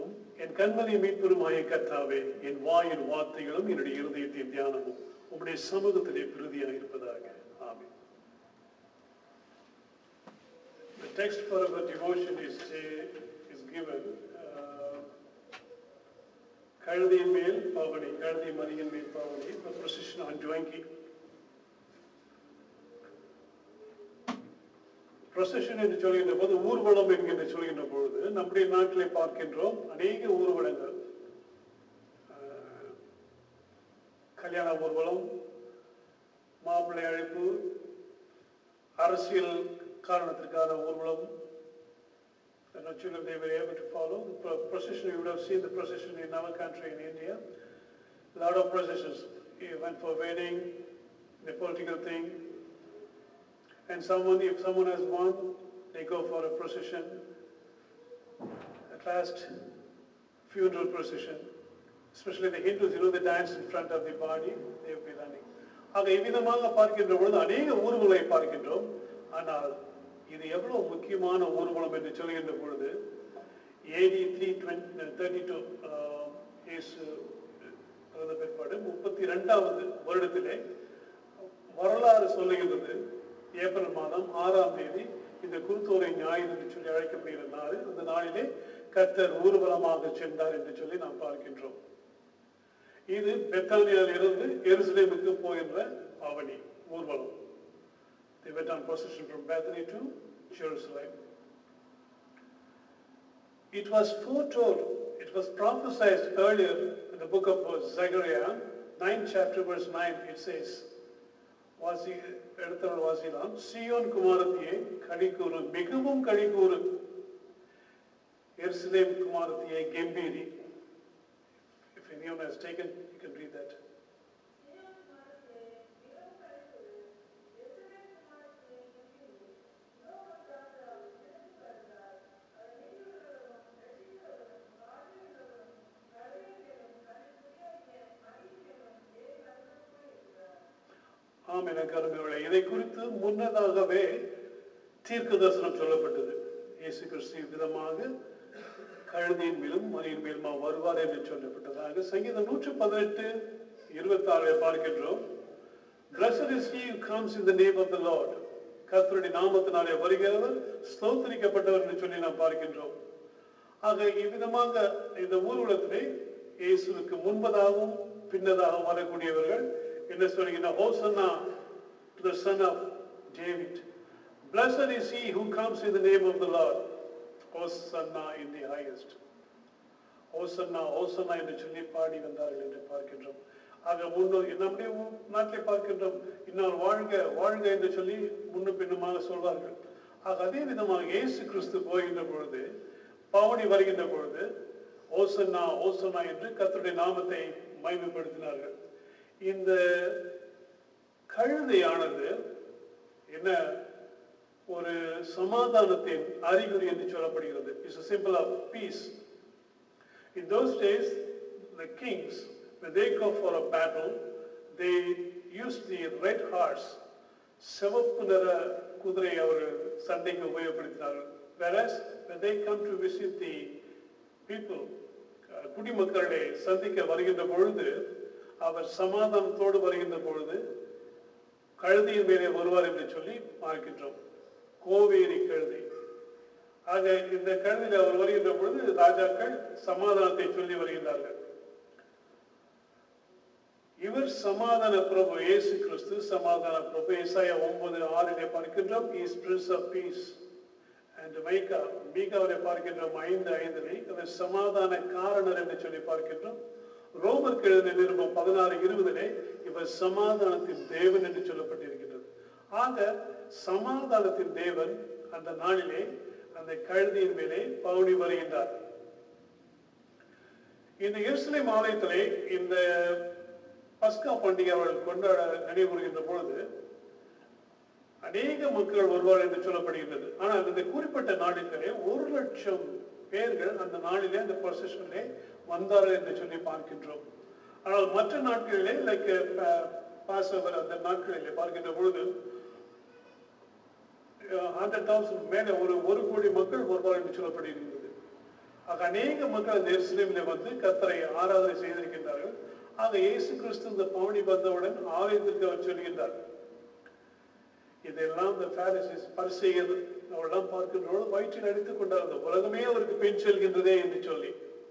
துதிப்போம் என் கண்மனை மீட்பெருமாய கர்த்தாவே என் வாயின் வார்த்தைகளும் என்னுடைய இருதயத்தின் தியானமும் உம்முடைய சமூகத்திலே பிரதியாக இருப்பதாக ஆமென் The text for our devotion is, uh, is given. uh, கழுதையின் மேல் பவனி கழுதை மதியின் மேல் பவனி the procession on Joinki. procession என்று சொல்கின்ற போது ஊர்வலம் என்கின்ற சொல்கின்ற பொழுது நம்முடைய நாட்டிலே பார்க்கின்றோம் அநேக ஊர்வலங்கள் அஹ், கல்யாண ஊர்வலம் மாப்பிள்ளை அழைப்பு அரசியல் காரணத்திற்கான ஊர்வலம் I'm not sure if they were able to follow. The pro- procession, you would have seen the procession in our country in India. A lot of processions. You went for wedding, the political thing. And someone, if someone has won, they go for a procession. At last, funeral procession. Especially the Hindus, you know, they dance in front of the body, they will be running. ஆக இவ்விதமாக பார்க்கின்ற பொழுது அநேக ஊர்வலை பார்க்கின்றோம் ஆனால் இது எவ்வளவு முக்கியமான ஊர்வலம் என்று சொல்கின்ற பொழுது ஏடி த்ரீ தேர்ட்டி டூ இயேசு பிறந்த பிற்பாடு முப்பத்தி ரெண்டாவது வருடத்திலே வரலாறு சொல்லுகின்றது ஏப்ரல் மாதம் ஆறாம் தேதி இந்த குருத்தோரை ஞாயிறு என்று சொல்லி அழைக்கப்படுகிற நாள் அந்த நாளிலே கர்த்தர் ஊர்வலமாக சென்றார் என்று சொல்லி நாம் பார்க்கின்றோம் இது பெத்தானியாவில் இருந்து எருசலேமுக்கு போகின்ற பவனி ஊர்வலம் They went on procession from Bethany to Jerusalem. It was foretold, it was prophesied earlier in the book of Zechariah, 9th chapter verse 9, it says, வாசி எடுத்தவள் வாசிலாம் சியோன் குமாரத்தியே கடிக்கூறு மிகவும் கடிக்கூறு எருசலேம் குமாரத்தியே கெம்பீரி If anyone has taken, you can read that. ஆம் எனக்கு அருமையுள்ள இதை குறித்து முன்னதாகவே தீர்க்க தரிசனம் சொல்லப்பட்டது இயேசு கிறிஸ்து விதமாக கழுதியின் மேலும் மலையின் மேலுமா வருவார் என்று சொல்லப்பட்டதாக சங்கீதம் நூற்று பதினெட்டு இருபத்தி ஆறை பார்க்கின்றோம் Blessed is he who comes in the name of the Lord. கர்த்தருடைய நாமத்தினாலே வருகிறவர் ஸ்தோத்திரிக்கப்பட்டவர் என்று சொல்லி நாம் பார்க்கின்றோம் ஆக இவ்விதமாக இந்த ஊர்வலத்திலே இயேசுவுக்கு முன்பதாகவும் பின்னதாகவும் வரக்கூடியவர்கள் என்ன சொல்லுகின்ற ஹோசன்னா to the son of David. Blessed is he who comes in the name of the Lord. Hosanna in the highest. ஓசன்னா ஓசன்னா என்று சொல்லி பாடி வந்தார்கள் என்று பார்க்கின்றோம் ஆக முன்னோ நம்முடைய ஊ- நாட்டிலே பார்க்கின்றோம் இன்னொரு வாழ்க வாழ்க என்று சொல்லி முன்னும் பின்னுமாக சொல்வார்கள் ஆக அதே விதமாக இயேசு கிறிஸ்து போகின்ற பொழுது பவனி வருகின்ற பொழுது ஓசன்னா ஓசன்னா என்று கர்த்தருடைய நாமத்தை மகிமைப்படுத்தினார்கள் இந்த கழுதையானது என்ன ஒரு சமாதானத்தின் அறிகுறி என்று சொல்லப்படுகிறது it's a symbol of peace In those days, the kings, when they go for a battle, they used the red horse, சிவப்பு நிற குதிரை அவர்கள் சண்டைக்கு உபயோகப்படுத்தினார்கள் whereas when they come to visit the people, அஹ், குடிமக்களை சந்திக்க வருகின்ற பொழுது அவர் சமாதானத்தோடு வருகின்ற பொழுது கழுதையின் மேலே வருவார் என்று சொல்லி பார்க்கின்றோம் கோவேரி கழுதை ஆக இந்த கழுதியில் அவர் வருகின்ற பொழுது ராஜாக்கள் சமாதானத்தை சொல்லி வருகின்றார்கள் இவர் சமாதான பிரபு இயேசு கிறிஸ்து சமாதான பிரபு ஏசாயா ஒன்பது ஆறிலே பார்க்கின்றோம் is prince of peace and Micah மீகாவிலே பார்க்கின்றோம் ஐந்து ஐந்திலே இவர் சமாதான காரணர் என்று சொல்லி பார்க்கின்றோம் ரோமர் எழுதின நிருபம் பதினாறு இருபதிலே இவர் சமாதானத்தின் தேவன் என்று சொல்லப்பட்டிருக்கின்றது ஆக சமாதானத்தின் தேவன் அந்த நாளிலே அந்த கழுதியின் மேலே பவுனி வருகின்றார் இந்த எருசலேம் ஆலயத்திலே இந்த பஸ்கா பண்டிகை அவர்கள் கொண்டாட நடைபெறுகின்ற பொழுது அநேக மக்கள் வருவார் என்று சொல்லப்படுகின்றது ஆனால் இந்த குறிப்பிட்ட நாடுகளே ஒரு லட்சம் பேர்கள் அந்த நாளிலே அந்த ப்ரொசஷனிலே வந்தார்கள் என்று சொல்லி பார்க்கின்றோம் ஆனால் மற்ற நாட்களிலே லைக் பாசவர் அந்த நாட்களிலே பார்க்கின்ற பொழுது ஹண்ட்ரட் தௌசண்ட் மேலே ஒரு ஒரு கோடி மக்கள் வருவார் என்று சொல்லப்படுகின்றது ஆக ஆக அநேக மக்கள் அந்த எருசலேமிலே வந்து கத்தரை ஆராதனை செய்திருக்கின்றார்கள் ஆக இயேசு கிறிஸ்து இந்த பவனி வந்தவுடன் ஆலயத்திற்கு அவர் சொல்கின்றார் இதெல்லாம் இந்த பாரிசிஸ் பரிசெய்யர் அவரெல்லாம் பார்க்கின்றோடு வயிற்றில் அடித்துக் கொண்டார் அந்த உலகமே அவருக்கு பெண் செல்கின்றதே என்று சொல்லி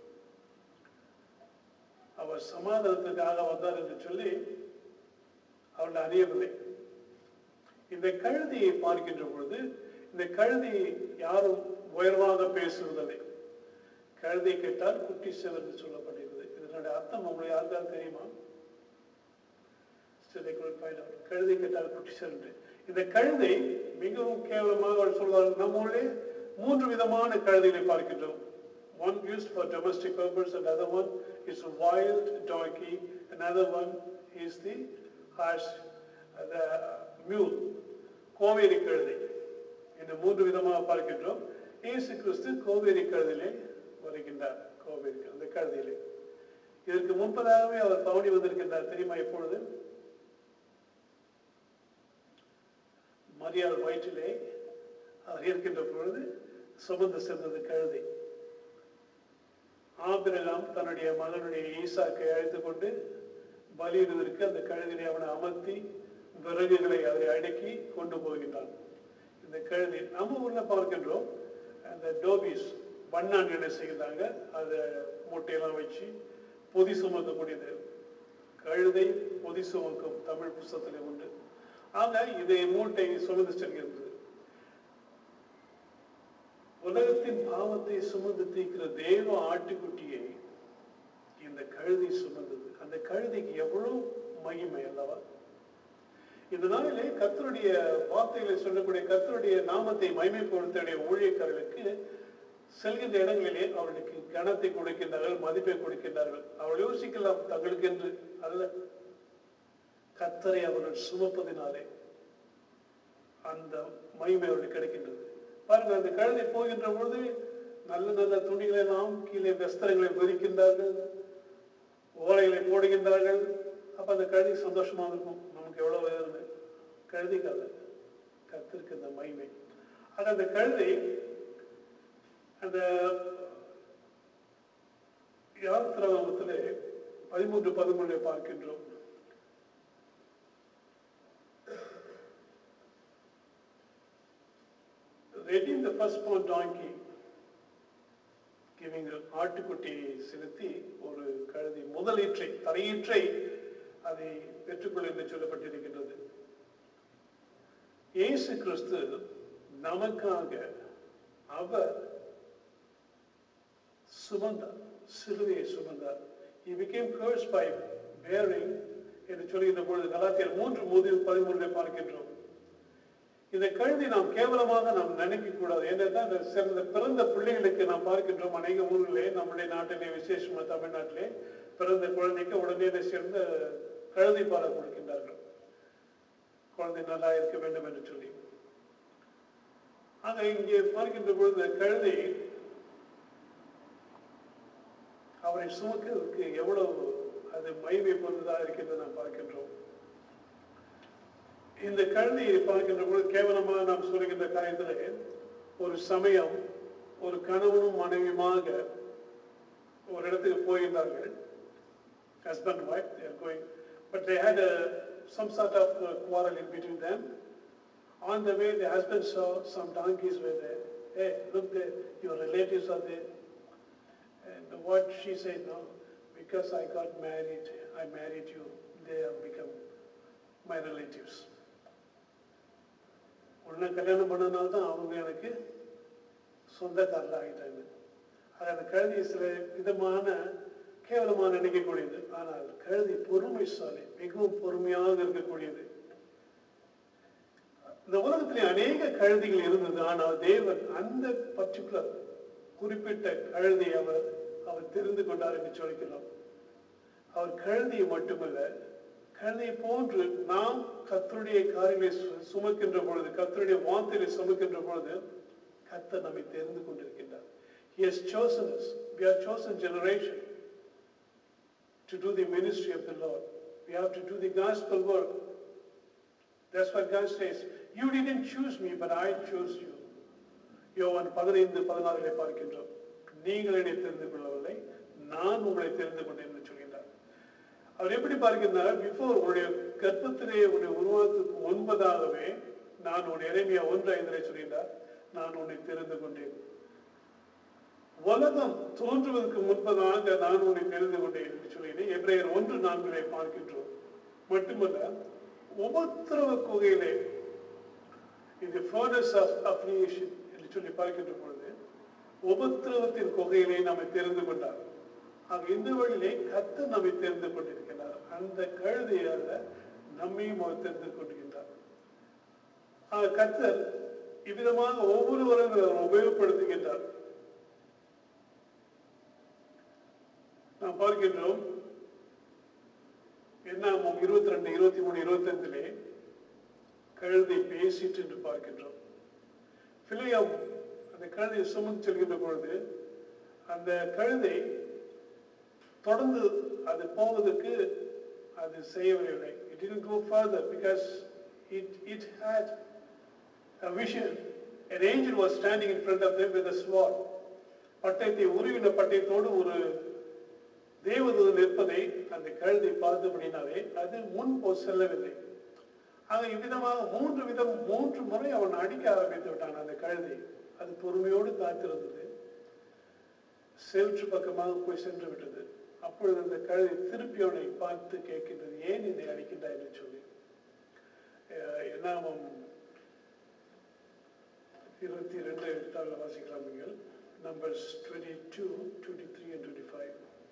அவர் சமாதானத்துக்காக வந்தார் என்று சொல்லி அவர்கள் அறியவில்லை இந்த கழுதியை பார்க்கின்ற பொழுது இந்த கழுதி யாரும் உயர்வாக பேசுவதில்லை கழுதை கேட்டால் குட்டி செவர் என்று சொல்லப்படுகிறது இதனுடைய அர்த்தம் உங்களுக்கு யாருக்காவது தெரியுமா Still they couldn't find out. கழுதை கேட்டால் குட்டி செவர் என்று இந்த கழுதை மிகவும் கேவலமாக அவர் சொல்வார்கள் நம்ம ஊரிலே மூன்று விதமான கழுதைகளை பார்க்கின்றோம் one used for domestic purpose another one is a wild donkey another one is the harsh uh, the mule கோவேரி கழுதை இந்த மூன்று விதமாக பார்க்கின்றோம் இயேசு கிறிஸ்து கோவேரி கழுதிலே வருகின்றார் கோவேரி அந்த கழுதியிலே இதற்கு முன்பதாகவே அவர் பவனி வந்திருக்கின்றார் தெரியுமா எப்பொழுது மரியாள் வயிற்றிலே அவர் இருக்கின்ற பொழுது சுமந்து சென்றது கழுதை ஆபிரகாம் தன்னுடைய மகனுடைய ஈசாக்கை அழைத்துக் கொண்டு பலியிடுவதற்கு அந்த கழுதினை அவனை அமர்த்தி விறகுகளை அதை அடுக்கி கொண்டு போகின்றான் இந்த கழுதை நம்ம ஊர்ல பார்க்கின்றோம் அந்த டோபிஸ் பண்ணான் என்ன செய்கிறாங்க அதை மூட்டையெல்லாம் வச்சு பொதி சுமக்கக்கூடியது கழுதை பொதி சுமக்கும் தமிழ் புஸ்தகத்திலே உண்டு ஆக இதை மூட்டை சுமந்து செல்கிறது உலகத்தின் பாவத்தை சுமந்து தீர்க்கிற தேவ ஆட்டுக்குட்டியை இந்த கழுதை சுமந்தது அந்த கழுதைக்கு எவ்வளவு மகிமை அல்லவா இந்த நாளிலே கர்த்தருடைய வார்த்தைகளை சொல்லக்கூடிய கர்த்தருடைய நாமத்தை மகிமைப்படுத்தக்கூடிய ஊழியக்காரர்களுக்கு செல்கின்ற இடங்களிலே அவர்களுக்கு கனத்தை கொடுக்கின்றார்கள் மதிப்பை கொடுக்கின்றார்கள் அவர்கள் யோசிக்கலாம் தங்களுக்கு என்று அல்ல கர்த்தரை அவர்கள் சுமப்பதினாலே அந்த மகிமை அவர்களுக்கு கிடைக்கின்றது பாருங்க அந்த கழுதை போகின்ற பொழுது நல்ல நல்ல துணிகளை எல்லாம் கீழே வஸ்திரங்களை விரிக்கின்றார்கள் ஓலைகளை போடுகின்றார்கள் அப்ப அந்த கழுதை சந்தோஷமா இருக்கும் நமக்கு எவ்வளவு இருந்து கழுதைக்கு அல்ல கத்திருக்கு அந்த மகிமை ஆக அந்த கழுதை அந்த யாத்திராமத்திலே பதிமூன்று பதிமூன்றை பார்க்கின்றோம் redeem the firstborn donkey giving a ஆட்டுக்குட்டியை செலுத்தி ஒரு கழுதி முதலீற்றை தலையீற்றை அதை பெற்றுக்கொள் என்று சொல்லப்பட்டிருக்கின்றது இயேசு கிறிஸ்து நமக்காக அவர் சுமந்தார் சிலுவையை சுமந்தார் he became cursed by bearing என்று சொல்லுகின்ற பொழுது கலாத்தியர் மூன்று மூன்று பதிமூன்றை பார்க்கின்றோம் இந்த கழுதி நாம் கேவலமாக நாம் நினைக்க கூடாது ஏனென்றால் இந்த சிறந்த பிறந்த பிள்ளைகளுக்கு நாம் பார்க்கின்றோம் அநேக ஊர்களிலே நம்முடைய நாட்டிலே விசேஷமா தமிழ்நாட்டிலே பிறந்த குழந்தைக்கு உடனே என்ன சேர்ந்த கழுதை பாலை கொடுக்கின்றார்கள் குழந்தை நல்லா இருக்க வேண்டும் என்று சொல்லி ஆக இங்கே பார்க்கின்ற பொழுது இந்த கழுதை அவரை சுமக்கிறதுக்கு எவ்வளவு அது மகிமை பொருந்ததாக இருக்கின்றது நாம் பார்க்கின்றோம் இந்த கழுதையை பார்க்கின்ற பொழுது கேவலமாக நாம் சொல்கின்ற காரியத்திலே ஒரு சமயம் ஒரு கணவனும் மனைவியுமாக ஒரு இடத்துக்கு போகின்றார்கள் husband and wife they are going but they had a, some sort of uh, quarrel in between them on the way the husband saw some donkeys were there hey look there your relatives are there and what she said no because I got married I married you they have become my relatives உன்னை கல்யாணம் பண்ணனால தான் அவங்க எனக்கு சொந்தக்காரர்கள் ஆகிட்டாங்க அது அந்த கழுதி சில விதமான கேவலமாக நினைக்கக்கூடியது ஆனால் கழுதி பொறுமைசாலி மிகவும் பொறுமையாக இருக்கக்கூடியது இந்த உலகத்திலே அநேக கழுதிகள் இருந்தது ஆனால் தேவன் அந்த பர்டிகுலர் குறிப்பிட்ட கழுதை அவர் அவர் தெரிந்து கொண்டார் என்று சொல்கிறோம் அவர் கழுதியை மட்டுமல்ல கழுதை போன்று நாம் கத்தருடைய காரியங்களை சு- சுமக்கின்ற பொழுது கத்தருடைய வார்த்தைகளை சுமக்கின்ற பொழுது கத்தர் நம்மை தெரிந்து கொண்டிருக்கின்றார் He has chosen us. We are chosen generation to do the ministry of the Lord. We have to do the gospel work. That's what God says. You didn't choose me, but I chose you. யோவான் பதினைந்து பதினாறிலே பார்க்கின்றோம் நீங்கள் என்னை தெரிந்து கொள்ளவில்லை நான் உங்களை தெரிந்து கொண்டேன் என்று சொல்கின்றார் அவர் எப்படி பார்க்கின்றார் பிஃபோர் உன்னுடைய கர்ப்பத்திலே உன்னை உருவாக்குக்கு முன்பதாகவே நான் உன் இறைமையா ஒன்று ஐந்திலே சொல்கின்றார் நான் உன்னை தெரிந்து கொண்டேன் உலகம் தோன்றுவதற்கு முன்பதாக நான் உன்னை தெரிந்து கொண்டேன் என்று சொல்லினேன் எப்ரேயர் ஒன்று நான்கிலே பார்க்கின்றோம் மட்டுமல்ல உபத்திரவ குகையிலே இது furnace of affliction என்று சொல்லி பார்க்கின்ற பொழுது உபத்திரவத்தின் குகையிலே நம்மை தெரிந்து கொண்டார் ஆக இந்த வழியிலே கத்து நம்மை தெரிந்து கொண்டிருக்கிறார் அந்த கழுதையாக நம்மையும் அவர் தெரிந்து கொண்டிருக்கின்றார் ஆக கத்தர் இவ்விதமாக ஒவ்வொருவரும் அவர் உபயோகப்படுத்துகின்றார் நாம் பார்க்கின்றோம் என்னாமம் இருபத்தி ரெண்டு இருபத்தி மூணு இருபத்தி ஐந்திலே கழுதை பேசிட்டு என்று பார்க்கின்றோம் பிள்ளையாம் அந்த கழுதையை சுமந்து செல்கின்ற பொழுது அந்த கழுதை தொடர்ந்து அது போவதற்கு அது செய்யவில்லை it didn't go further because it it had a vision an angel was standing in front of them with a sword பட்டயத்தை உருவின பட்டயத்தோடு ஒரு தேவதூதன் நிற்பதை அந்த கழுதை பார்த்தபடினாலே அது முன் போ செல்லவில்லை ஆக இவ்விதமாக மூன்று விதம் மூன்று முறை அவன் அடிக்க ஆரம்பித்து விட்டான் அந்த கழுதை அது பொறுமையோடு காத்திருந்தது செல்ற்று பக்கமாக போய் சென்று விட்டது அப்பொழுது அந்த கழுதை திருப்பி அவனை பார்த்து கேட்கின்றது ஏன் என்னை அடிக்கின்றாய் என்று சொல்லி அஹ் என்னாமம் இருபத்தி ரெண்டு எட்டாவில் வாசிக்கலாம் நீங்கள் numbers twenty two twenty three and twenty five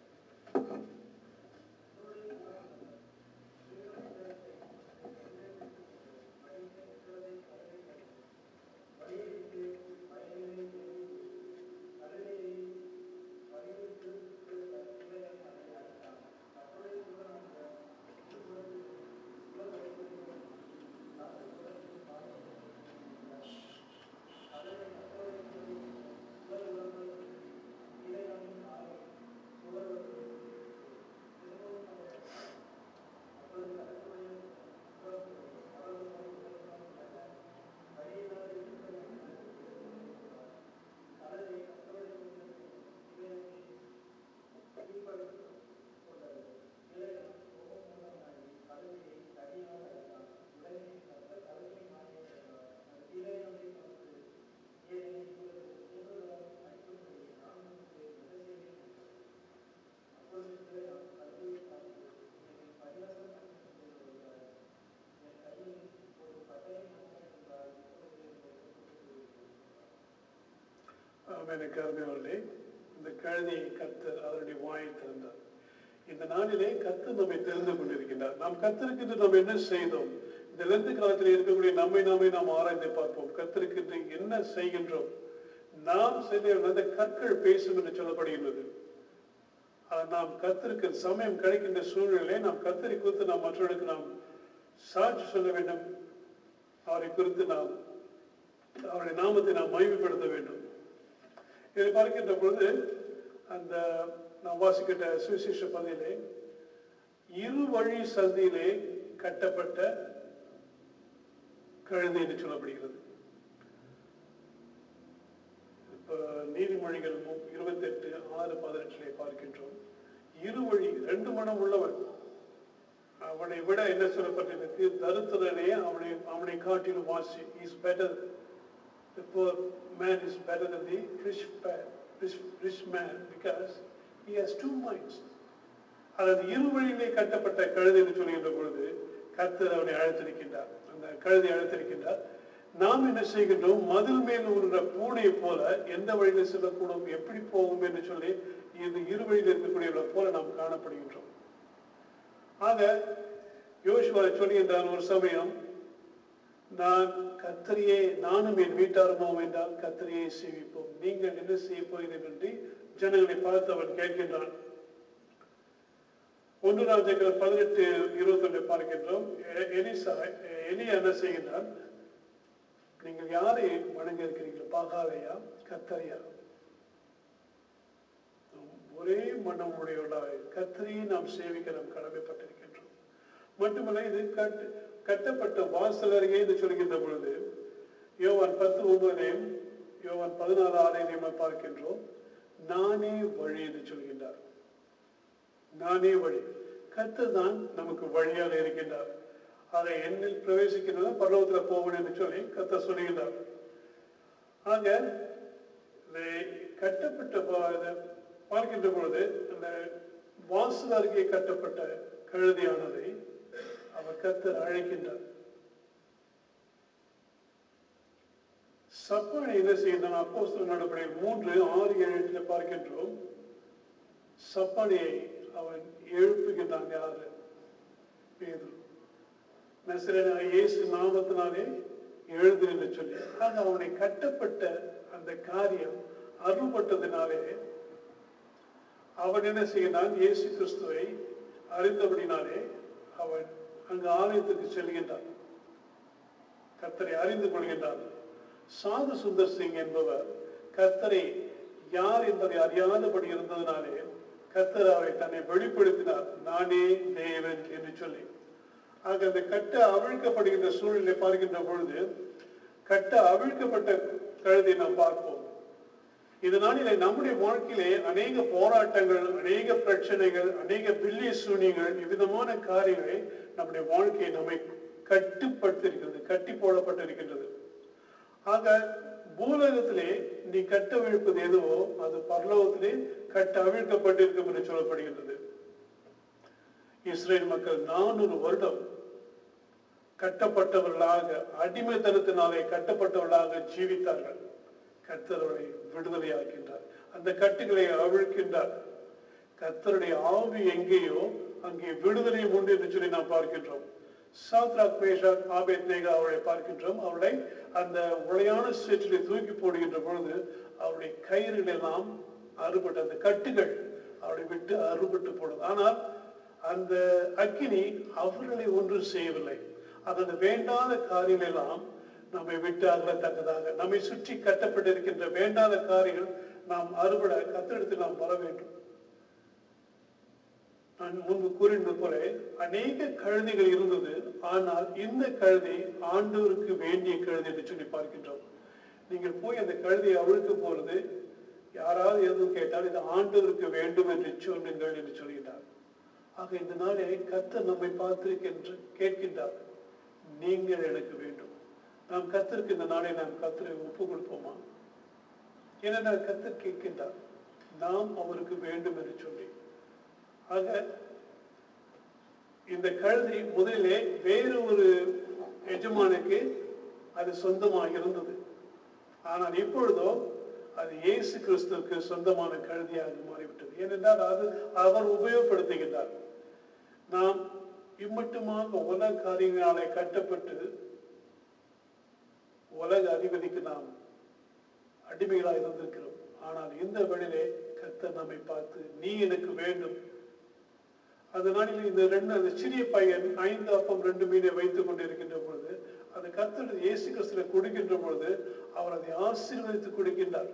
எனக்கு அருமையாளர்களே இந்த கழுதையை கத்தர் அவருடைய வாயை திறந்தார் இந்த நாளிலே கத்தர் நம்மை தெரிந்து கொண்டிருக்கின்றார் நாம் கத்தருக்கின்று நாம் என்ன செய்தோம் இந்த லெந்து காலத்தில் இருக்கக்கூடிய நம்மை நாமே நாம் ஆராய்ந்து பார்ப்போம் கத்தருக்கின்று என்ன செய்கின்றோம் நாம் செய்த அந்த கற்கள் பேசும் என்று சொல்லப்படுகின்றது ஆனால் நாம் கத்தருக்கு சமயம் கிடைக்கின்ற சூழ்நிலையிலே நாம் கத்தரை குறித்து நாம் மற்றவர்களுக்கு நாம் சாட்சி சொல்ல வேண்டும் அவரை குறித்து நாம் அவருடைய நாமத்தை நாம் மகிமைப்படுத்த வேண்டும் இதை பார்க்கின்ற பொழுது அந்த நாம் வாசிக்கிட்ட சுவிசேஷ பகுதியிலே இரு வழி சந்தியிலே கட்டப்பட்ட கழுதை என்று சொல்லப்படுகிறது இப்ப நீதிமொழிகள் இருபத்தி எட்டு ஆறு பதினெட்டிலே பார்க்கின்றோம் இரு வழி ரெண்டு மனம் உள்ளவன் அவனை விட என்ன சொல்லப்பட்டிருக்கு தருத்திரனே அவனை அவனை காட்டிலும் வாசி is better the poor man is better than the rich, pa- rich, rich man because he has two minds. அதாவது இரு வழியிலே கட்டப்பட்ட கழுதை என்று சொல்கின்ற பொழுது கர்த்தர் அவனை அழைத்திருக்கின்றார் அந்த கழுதை அழைத்திருக்கின்றார் நாம் என்ன செய்கின்றோம் மதில் மேல் உள்ள பூனை போல எந்த வழியில செல்லக்கூடும் எப்படி போகும் என்று சொல்லி இது இரு வழியில் இருக்கக்கூடியவர்களை போல நாம் காணப்படுகின்றோம் ஆக யோசுவா சொல்கின்றான் ஒரு சமயம் நான் கத்தரியே நானும் என் வீட்டாருமோம் என்றால் கத்தரியை சேவிப்போம் நீங்கள் என்ன செய்ய போகிறீர்கள் என்று ஜனங்களை பார்த்து அவன் கேட்கின்றான் ஒன்று ராஜாக்கள் பதினெட்டு இருபத்தி ஒன்றை பார்க்கின்றோம் எ- எலிசா எலியா என்ன செய்கின்றான் நீங்கள் யாரை வணங்க இருக்கிறீர்கள் பாகாலையா கத்தரியா ஒரே மனம் உடையவர்களாய் கத்தரியை நாம் சேவிக்க நாம் கடமைப்பட்டிருக்கின்றோம் மட்டுமல்ல இது கட்டு கட்டப்பட்ட வாசல் அருகே என்று சொல்கின்ற பொழுது யோவான் பத்து ஒன்பதையும் யோவான் பதினாறு ஆறையும் பார்க்கின்றோம் நானே வழி என்று சொல்கின்றார் நானே வழி கர்த்தர் தான் நமக்கு வழியாக இருக்கின்றார் அதை என்னில் பிரவேசிக்கின்றதா பரலோகத்தில் போவன் என்று சொல்லி கர்த்தர் சொல்லுகின்றார் ஆக இந்த கட்டப்பட்ட பா- இதை பார்க்கின்ற பொழுது அந்த வாசல் அருகே கட்டப்பட்ட கழுதியானதை அவர் கர்த்தர் அழைக்கின்றார் சப்பானை என்ன செய்கின்றான் அப்போஸ்தலர் நடப்படையில் மூன்று ஆறு ஏழு பார்க்கின்றோம் சப்பானியை அவன் எழுப்புகின்றான் யாரு பேதுரு நசிரனாக இயேசு நாமத்தினாலே எழுது என்று சொல்லி ஆக அவனை கட்டப்பட்ட அந்த காரியம் அருள்பட்டதினாலே அவன் என்ன செய்கிறான் இயேசு கிறிஸ்துவை அறிந்தபடினாலே அவன் அங்கு ஆலயத்துக்கு செல்கின்றான் கர்த்தரை அறிந்து கொள்கின்றான் சாது சுந்தர் சிங் என்பவர் கர்த்தரை யார் என்பதை அறியாதபடி இருந்ததினாலே கர்த்தர் அவரை தன்னை வெளிப்படுத்தினார் நானே தேவன் என்று சொல்லி ஆக அந்த கட்ட அவிழ்க்கப்படுகின்ற சூழ்நிலை பார்க்கின்ற பொழுது கட்ட அவிழ்க்கப்பட்ட கழுதை நாம் பார்ப்போம் இதனாலே நம்முடைய வாழ்க்கையிலே அநேக போராட்டங்கள் அநேக பிரச்சனைகள் அநேக பில்லிய சூனியங்கள் இவ்விதமான காரியங்களை நம்முடைய வாழ்க்கையை நம்மை கட்டுப்படுத்திருக்கிறது கட்டி போடப்பட்டிருக்கின்றது ஆக பூலகத்திலே நீ கட்டவிழ்ப்பது எதுவோ அது பரலோகத்திலே கட்ட அவிழ்க்கப்பட்டிருக்கும் என்று சொல்லப்படுகின்றது இஸ்ரேல் மக்கள் நானூறு வருடம் கட்டப்பட்டவர்களாக அடிமைத்தனத்தினாலே கட்டப்பட்டவர்களாக ஜீவித்தார்கள் கர்த்தர்களை விடுதலையாக்கின்றார் அந்த கட்டுகளை அவிழ்க்கின்றார் கர்த்தருடைய ஆவி எங்கேயோ அங்கே விடுதலையும் உண்டு என்று சொல்லி நாம் பார்க்கின்றோம் சாத்ராக் மேஷாக் ஆபேத் நேகா அவளை பார்க்கின்றோம் அவளை அந்த உளையான சேற்றிலே தூக்கி போடுகின்ற பொழுது அவருடைய கயிறுகள் எல்லாம் அறுபட்டு அந்த கட்டுகள் அவளை விட்டு அறுபட்டு போடுது ஆனால் அந்த அக்கினி அவர்களை ஒன்றும் செய்யவில்லை அது அந்த வேண்டாத காரியங்கள் எல்லாம் நம்மை விட்டு அகலத்தக்கதாக நம்மை சுற்றி கட்டப்பட்டிருக்கின்ற வேண்டாத காரியங்கள் நாம் அறுபட கத்தெடுத்து நாம் வர வேண்டும் நான் முன்பு கூறினது போல அநேக கழுதைகள் இருந்தது ஆனால் இந்த கழுதை ஆண்டவருக்கு வேண்டிய கழுதை என்று சொல்லி பார்க்கின்றோம் நீங்கள் போய் அந்த கழுதையை அவிழ்க்க போறது யாராவது எதுவும் கேட்டால் இது ஆண்டவருக்கு வேண்டும் என்று சொல்லுங்கள் என்று சொல்கிறார் ஆக இந்த நாளே கர்த்தர் நம்மை பார்த்திருக்கின்ற கேட்கின்றார் நீங்கள் எனக்கு வேண்டும் நாம் கர்த்தருக்கு இந்த நாளை நாம் கர்த்தரை ஒப்பு கொடுப்போமா ஏன்னா கர்த்தர் கேட்கின்றார் நாம் அவருக்கு வேண்டும் என்று சொல்லி ஆக இந்த கழுதை முதலிலே வேறு ஒரு எஜமானுக்கு அது சொந்தமாக இருந்தது ஆனால் இப்பொழுதோ அது இயேசு கிறிஸ்துவுக்கு சொந்தமான கழுதியாக மாறிவிட்டது ஏனென்றால் அது அவர் உபயோகப்படுத்துகின்றார் நாம் இம்மட்டுமாக உலக காரியங்களாலே கட்டப்பட்டு உலக அதிபதிக்கு நாம் அடிமைகளாக இருந்திருக்கிறோம் ஆனால் இந்த வேளையிலே கர்த்தர் நம்மை பார்த்து நீ எனக்கு வேண்டும் அந்த நாளில் இந்த ரெண்டு அந்த சிறிய பையன் ஐந்து அப்பம் ரெண்டு மீனை வைத்துக் கொண்டிருக்கின்ற பொழுது அந்த கர்த்தர் இயேசு கிறிஸ்துவை கொடுக்கின்ற பொழுது அவர் அதை ஆசீர்வதித்து கொடுக்கின்றார்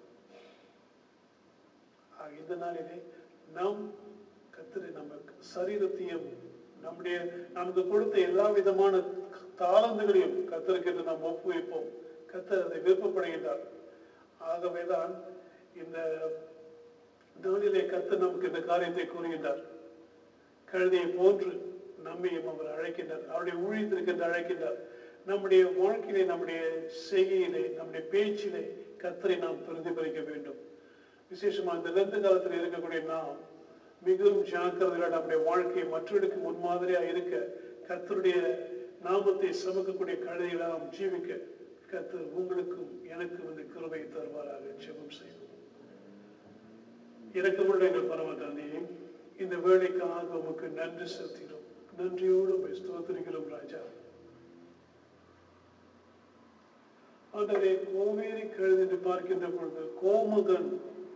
ஆக இந்த நாளிலே நாம் கர்த்தரை நம்ம சரீரத்தையும் நம்முடைய நமக்கு கொடுத்த எல்லா விதமான தாளந்துகளையும் கர்த்தருக்கு என்று நாம் ஒப்புவிப்போம் கர்த்தர் அதை விருப்பப்படுகின்றார் ஆகவேதான் இந்த நாளிலே கர்த்தர் நமக்கு இந்த காரியத்தை கூறுகின்றார் கழுதையை போன்று நம்மையும் அவர் அழைக்கின்றார் அவருடைய ஊழியத்திற்கு அழைக்கின்றார் நம்முடைய வாழ்க்கையிலே நம்முடைய செய்கையிலே நம்முடைய பேச்சிலே கர்த்தரை நாம் பிரதிபலிக்க வேண்டும் விசேஷமா இந்த லெந்து காலத்தில் இருக்கக்கூடிய நாம் மிகவும் ஜாக்கிரதையோட நம்முடைய வாழ்க்கையை மற்றவர்களுக்கு முன்மாதிரியா இருக்க கர்த்தருடைய நாமத்தை சுமக்கக்கூடிய கழுதைகளை நாம் ஜீவிக்க கர்த்தர் உங்களுக்கும் எனக்கும் இந்த கிருபை தருவாராக ஜெபம் செய்வோம் இறக்கமுள்ள எங்கள் பரம தந்தையே இந்த வேலைக்காக உமக்கு நன்றி செலுத்துகிறோம் நன்றியோடு உம்மை ஸ்தோத்திரிக்கிறோம் ராஜா ஆண்டவரே கோவேரி கழுதி பார்க்கின்ற பொழுது கோமகன்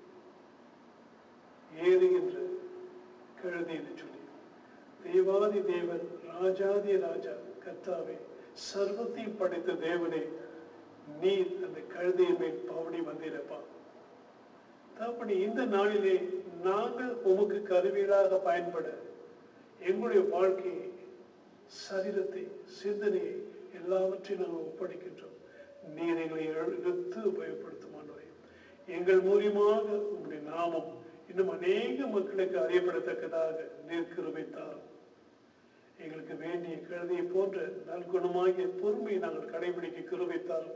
ஏறுகின்ற கழுதி என்று சொல்லி தேவாதி தேவன் ராஜாதி ராஜா கர்த்தாவே சர்வத்தையும் படைத்த தேவனே நீர் அந்த கழுதையின் மேல் பவனி வந்திருப்பா தகப்பனே இந்த நாளிலே நாங்கள் உமக்கு கருவிகளாக பயன்பட எங்களுடைய வாழ்க்கையை சரீரத்தை சிந்தனையை எல்லாவற்றையும் நாங்கள் ஒப்படைக்கின்றோம் நீர் எங்களை எடுத்து உபயோகப்படுத்தும் ஆண்டவரே எங்கள் மூலியமாக உங்களுடைய நாமம் இன்னும் அநேக மக்களுக்கு அறியப்படத்தக்கதாக நீர் கிருபைத்தார் எங்களுக்கு வேண்டிய கழுதையை போன்ற நல்குணமாகிய பொறுமையை நாங்கள் கடைபிடிக்க கிருபைத்தார்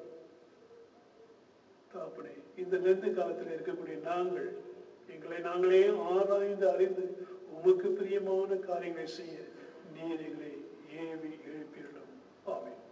தாப்பனே இந்த நெருந்த காலத்தில் இருக்கக்கூடிய நாங்கள் எங்களை நாங்களே ஆராய்ந்து அறிந்து உமக்கு பிரியமான காரியங்களை செய்ய நீர் எங்களை ஏவி எழுப்பியுள்ளோம் ஆமென்